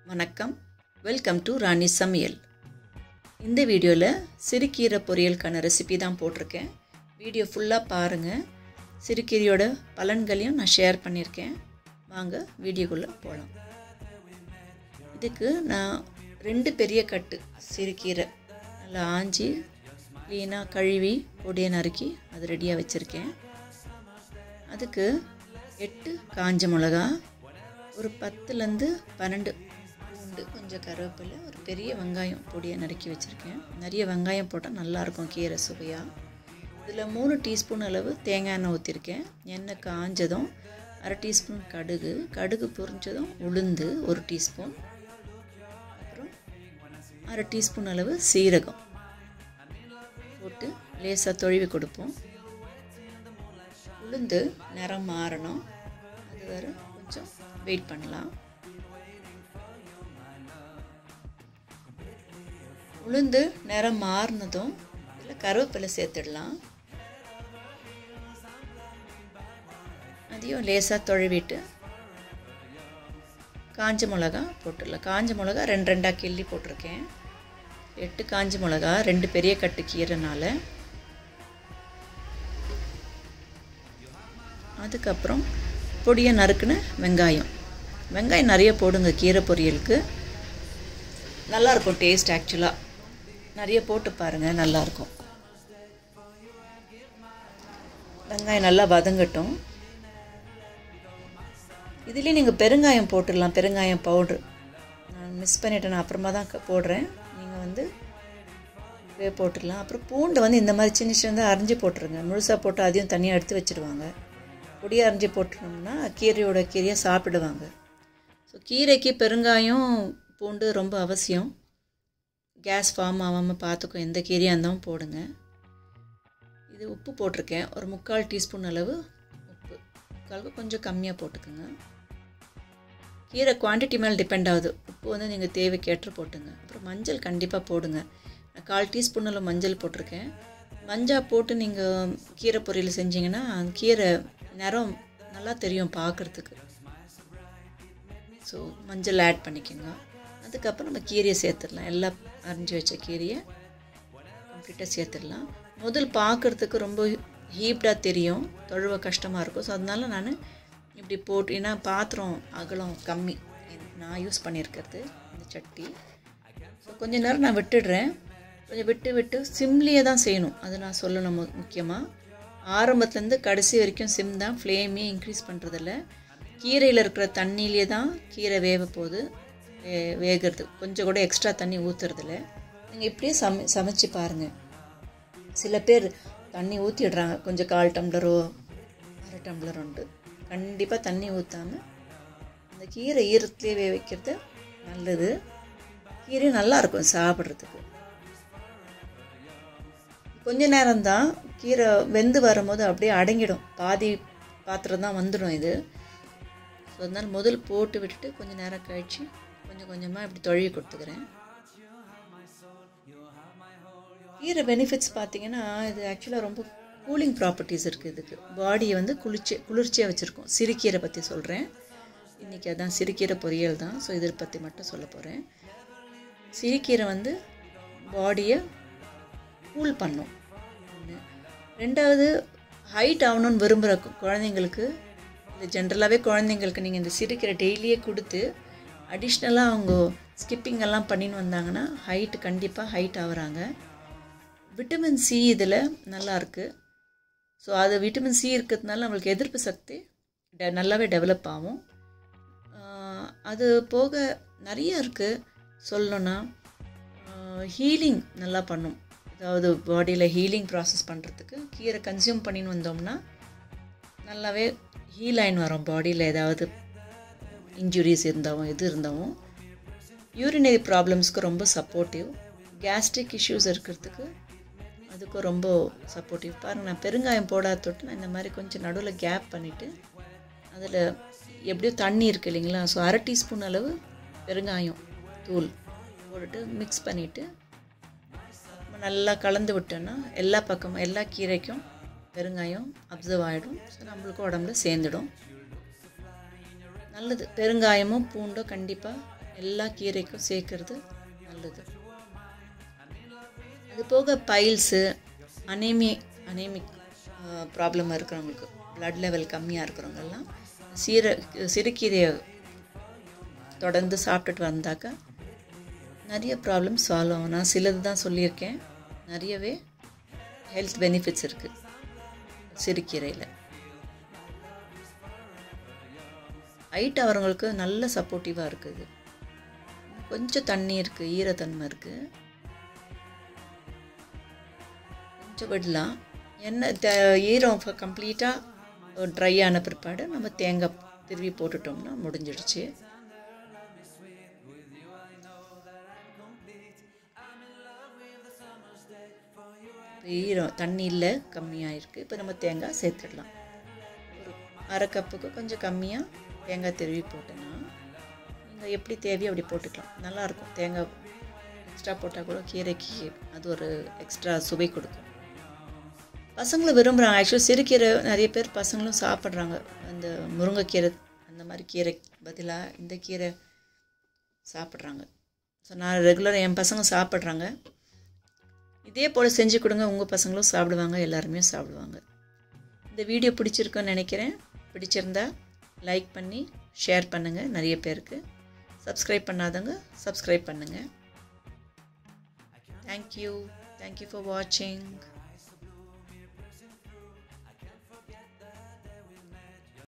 வணக்கம் welcome to ராணி சமையல் இந்த வீடியோவில் சிறுகீரை பொரியலுக்கான ரெசிபி தான் போட்டிருக்கேன் வீடியோ ஃபுல்லாக பாருங்கள் சிறுகீரையோட பலன்களையும் நான் ஷேர் பண்ணியிருக்கேன் வாங்க வீடியோக்குள்ளே போகலாம் இதுக்கு நான் ரெண்டு பெரிய கட்டு சிறுகீரை நல்லா ஆஞ்சி க்ளீனாக கழுவி பொடியை நறுக்கி அது ரெடியாக வச்சுருக்கேன் அதுக்கு எட்டு காஞ்ச மிளகா ஒரு பத்துலேருந்து பன்னெண்டு பூண்டு கொஞ்சம் கருவேப்பிலை ஒரு பெரிய வெங்காயம் பொடியை நறுக்கி வச்சுருக்கேன் நிறைய வெங்காயம் போட்டால் நல்லாயிருக்கும் கீரை சுவையாக இதில் மூணு டீஸ்பூன் அளவு தேங்காய் எண்ணெய் ஊற்றிருக்கேன் எண்ணெய் காஞ்சதும் அரை டீஸ்பூன் கடுகு கடுகு பொரிஞ்சதும் உளுந்து ஒரு டீஸ்பூன் அப்புறம் அரை டீஸ்பூன் அளவு சீரகம் போட்டு லேசாக தொழுவி கொடுப்போம் உளுந்து நிறம் மாறணும் அது வர கொஞ்சம் வெயிட் பண்ணலாம் உளுந்து நிறம் மாறினதும் இதில் கருவேப்பிலை சேர்த்துடலாம் அதையும் லேசாக தொழுவிட்டு காஞ்ச மிளகா போட்டுடலாம் காஞ்ச மிளகா ரெண்டு ரெண்டாக கிள்ளி போட்டிருக்கேன் எட்டு காஞ்ச மிளகா ரெண்டு பெரிய கட்டு கீரைனால அதுக்கப்புறம் பொடியை நறுக்குன வெங்காயம் வெங்காயம் நிறைய போடுங்க கீரை பொரியலுக்கு நல்லாயிருக்கும் டேஸ்ட் ஆக்சுவலாக நிறைய போட்டு பாருங்கள் நல்லாயிருக்கும் வெங்காயம் நல்லா வதங்கட்டும் இதுலேயே நீங்கள் பெருங்காயம் போட்டுடலாம் பெருங்காயம் பவுட்ரு நான் மிஸ் பண்ணிட்டேன் நான் அப்புறமா தான் போடுறேன் நீங்கள் வந்து வே போட்டுடலாம் அப்புறம் பூண்டை வந்து இந்த மாதிரி சின்ன சின்னதாக அரிஞ்சு போட்டுருங்க முழுசாக போட்டு அதையும் தனியாக எடுத்து வச்சுடுவாங்க பொடியாக அரிஞ்சு போட்டோம்னா கீரையோட கீரையை சாப்பிடுவாங்க ஸோ கீரைக்கு பெருங்காயம் பூண்டு ரொம்ப அவசியம் கேஸ் ஃபார்ம் ஆகாமல் பார்த்துக்கும் எந்த கீரையாக இருந்தாலும் போடுங்க இது உப்பு போட்டிருக்கேன் ஒரு முக்கால் டீஸ்பூன் அளவு உப்பு முக்காலுக்கு கொஞ்சம் கம்மியாக போட்டுக்கோங்க கீரை குவான்டிட்டி மேலே டிபெண்ட் ஆகுது உப்பு வந்து நீங்கள் தேவைக்கேற்று போட்டுங்க அப்புறம் மஞ்சள் கண்டிப்பாக போடுங்க நான் கால் டீஸ்பூன் அளவு மஞ்சள் போட்டிருக்கேன் மஞ்சள் போட்டு நீங்கள் கீரை பொரியல் செஞ்சிங்கன்னா கீரை நிறம் நல்லா தெரியும் பார்க்குறதுக்கு ஸோ மஞ்சள் ஆட் பண்ணிக்கோங்க அதுக்கப்புறம் நம்ம கீரையை சேர்த்துடலாம் எல்லாம் அரிஞ்சு வச்ச கீரையை கம்ப்ளீட்டாக சேர்த்துடலாம் முதல் பார்க்குறதுக்கு ரொம்ப ஹீப்டாக தெரியும் தொழுவ கஷ்டமாக இருக்கும் ஸோ அதனால நான் இப்படி போட்டு ஏன்னா பாத்திரம் அகலம் கம்மி நான் யூஸ் பண்ணியிருக்கிறது இந்த சட்டி ஸோ கொஞ்ச நேரம் நான் விட்டுடுறேன் கொஞ்சம் விட்டு விட்டு சிம்லேயே தான் செய்யணும் அது நான் சொல்லணும் முக்கியமாக ஆரம்பத்துலேருந்து கடைசி வரைக்கும் சிம் தான் ஃப்ளேமே இன்க்ரீஸ் பண்ணுறதில்ல கீரையில் இருக்கிற தண்ணியிலே தான் கீரை வேக போகுது வே வேகிறது கொஞ்சம் கூட எக்ஸ்ட்ரா தண்ணி ஊற்றுறதில்ல நீங்கள் இப்படியே சமை சமைச்சு பாருங்கள் சில பேர் தண்ணி ஊற்றிடுறாங்க கொஞ்சம் கால் டம்ளரோ அரை டம்ளர் உண்டு கண்டிப்பாக தண்ணி ஊற்றாமல் அந்த கீரை ஈரத்துலேயே வே வைக்கிறது நல்லது கீரை நல்லாயிருக்கும் சாப்பிட்றதுக்கு கொஞ்ச நேரம்தான் கீரை வெந்து வரும்போது அப்படியே அடங்கிடும் பாதி பாத்திரம் தான் வந்துடும் இது ஸோ அதனால் முதல் போட்டு விட்டுட்டு கொஞ்சம் நேரம் கழித்து கொஞ்சம் கொஞ்சமாக இப்படி தொழுவி கொடுத்துக்கிறேன் கீரை பெனிஃபிட்ஸ் பார்த்தீங்கன்னா இது ஆக்சுவலாக ரொம்ப கூலிங் ப்ராப்பர்ட்டிஸ் இருக்குது இதுக்கு பாடியை வந்து குளிர்ச்சி குளிர்ச்சியாக வச்சுருக்கோம் சிறுகீரை பற்றி சொல்கிறேன் இன்றைக்கி அதான் சிறுகீரை பொரியல் தான் ஸோ இதை பற்றி மட்டும் சொல்ல போகிறேன் சிறுகீரை வந்து பாடியை கூல் பண்ணும் ரெண்டாவது ஹைட் ஆகணும்னு விரும்புகிற குழந்தைங்களுக்கு இது ஜென்ரலாகவே குழந்தைங்களுக்கு நீங்கள் இந்த சிறுக்கீரை டெய்லியே கொடுத்து அடிஷ்னலாக அவங்க ஸ்கிப்பிங் எல்லாம் பண்ணின்னு வந்தாங்கன்னா ஹைட்டு கண்டிப்பாக ஹைட் ஆகுறாங்க விட்டமின் சி இதில் நல்லாயிருக்கு ஸோ அது விட்டமின் சி இருக்கிறதுனால நம்மளுக்கு எதிர்ப்பு சக்தி டெ நல்லாவே டெவலப் ஆகும் அது போக நிறைய இருக்குது சொல்லணுன்னா ஹீலிங் நல்லா பண்ணும் அதாவது பாடியில் ஹீலிங் ப்ராசஸ் பண்ணுறதுக்கு கீரை கன்சியூம் பண்ணின்னு வந்தோம்னா நல்லாவே ஹீல் ஆயின் வரும் பாடியில் ஏதாவது இன்ஜுரிஸ் இருந்தாவும் இது இருந்தாவும் யூரினரி ப்ராப்ளம்ஸ்க்கு ரொம்ப சப்போர்ட்டிவ் கேஸ்ட்ரிக் இஷ்யூஸ் இருக்கிறதுக்கு அதுக்கும் ரொம்ப சப்போர்ட்டிவ் பாருங்கள் நான் பெருங்காயம் போடாத தொட்டு நான் இந்த மாதிரி கொஞ்சம் நடுவில் கேப் பண்ணிவிட்டு அதில் எப்படியோ தண்ணி இருக்குது இல்லைங்களா ஸோ அரை டீஸ்பூன் அளவு பெருங்காயம் தூள் போட்டுட்டு மிக்ஸ் பண்ணிவிட்டு நல்லா கலந்து விட்டோன்னா எல்லா பக்கமும் எல்லா கீரைக்கும் பெருங்காயம் அப்சர்வ் ஆகிடும் ஸோ நம்மளுக்கு உடம்புல சேர்ந்துடும் நல்லது பெருங்காயமும் பூண்டும் கண்டிப்பாக எல்லா கீரைக்கும் சேர்க்கறது நல்லது அது போக பைல்ஸு அனேமி அனேமிக் ப்ராப்ளம் இருக்கிறவங்களுக்கு பிளட் லெவல் கம்மியாக இருக்கிறவங்கெல்லாம் சீர சிறுகீரையை தொடர்ந்து சாப்பிட்டுட்டு வந்தாக்கா நிறைய ப்ராப்ளம் சால்வ் ஆகும் நான் சிலது தான் சொல்லியிருக்கேன் நிறையவே ஹெல்த் பெனிஃபிட்ஸ் இருக்குது சிறுகீரையில் ஹைட் அவங்களுக்கு நல்ல சப்போர்ட்டிவாக இருக்குது கொஞ்சம் தண்ணி இருக்குது ஈரத்தன்மை இருக்குது கொஞ்சம் விடலாம் என்ன த ஈரம் கம்ப்ளீட்டாக ட்ரை ஆன பிற்பாடு நம்ம தேங்காய் திருவி போட்டுட்டோம்னா முடிஞ்சிடுச்சு ஈரம் தண்ணியில் கம்மியாக இருக்குது இப்போ நம்ம தேங்காய் சேர்த்துடலாம் ஒரு அரை கப்புக்கு கொஞ்சம் கம்மியாக தேங்காய் திருவி போட்டோன்னா நீங்கள் எப்படி தேவையோ அப்படி போட்டுக்கலாம் நல்லாயிருக்கும் தேங்காய் எக்ஸ்ட்ரா போட்டால் கூட கீரைக்கு அது ஒரு எக்ஸ்ட்ரா சுவை கொடுக்கும் பசங்களும் விரும்புகிறாங்க ஆக்சுவலி சிறுகீரை நிறைய பேர் பசங்களும் சாப்பிட்றாங்க அந்த முருங்கைக்கீரை அந்த மாதிரி கீரை பதிலாக இந்த கீரை சாப்பிட்றாங்க ஸோ நான் ரெகுலராக என் பசங்க சாப்பிட்றாங்க இதே போல் செஞ்சு கொடுங்க உங்கள் பசங்களும் சாப்பிடுவாங்க எல்லாருமே சாப்பிடுவாங்க இந்த வீடியோ பிடிச்சிருக்குன்னு நினைக்கிறேன் பிடிச்சிருந்தா லைக் பண்ணி ஷேர் பண்ணுங்கள் நிறைய பேருக்கு சப்ஸ்கிரைப் பண்ணாதவங்க சப்ஸ்கிரைப் பண்ணுங்கள் தேங்க்யூ தேங்க்யூ ஃபார் வாட்சிங்